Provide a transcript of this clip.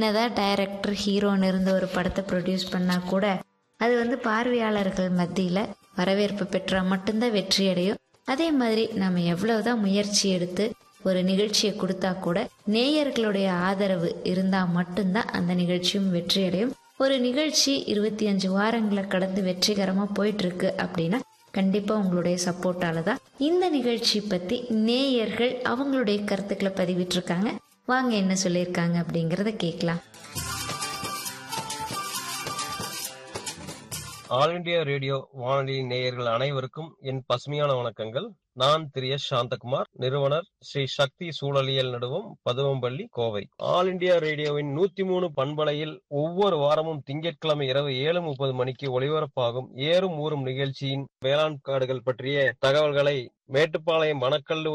என்னதான் டைரக்டர் ஹீரோன்னு இருந்த ஒரு படத்தை ப்ரொடியூஸ் பண்ணா கூட அது வந்து பார்வையாளர்கள் மத்தியில் வரவேற்பு பெற்றால் மட்டும்தான் வெற்றி அடையும் அதே மாதிரி நம்ம எவ்வளவுதான் முயற்சி எடுத்து ஒரு நிகழ்ச்சியை கொடுத்தா கூட நேயர்களுடைய ஆதரவு இருந்தால் மட்டும்தான் அந்த நிகழ்ச்சியும் வெற்றி அடையும் ஒரு நிகழ்ச்சி இருபத்தி அஞ்சு வாரங்களை கடந்து வெற்றிகரமாக போயிட்டு இருக்கு அப்படின்னா கண்டிப்பாக உங்களுடைய சப்போர்ட்டால தான் இந்த நிகழ்ச்சி பற்றி நேயர்கள் அவங்களுடைய கருத்துக்களை பதிவிட்டிருக்காங்க வாங்க என்ன சொல்லியிருக்காங்க அப்படிங்கிறத கேட்கலாம் ஆல் இண்டியா ரேடியோ வானொலி நேயர்கள் அனைவருக்கும் என் பசுமையான வணக்கங்கள் நான் திரு எஸ் சாந்தகுமார் நிறுவனர் ஸ்ரீ சக்தி சூழலியல் நடுவம் பதுவம்பள்ளி கோவை ஆல் இண்டியா ரேடியோவின் நூத்தி மூணு பண்பலையில் ஒவ்வொரு வாரமும் திங்கட்கிழமை இரவு ஏழு முப்பது மணிக்கு ஒளிபரப்பாகும் ஏறும் ஊறும் நிகழ்ச்சியின் வேளாண் காடுகள் பற்றிய தகவல்களை மேட்டுப்பாளையம் வனக்கல்லூரி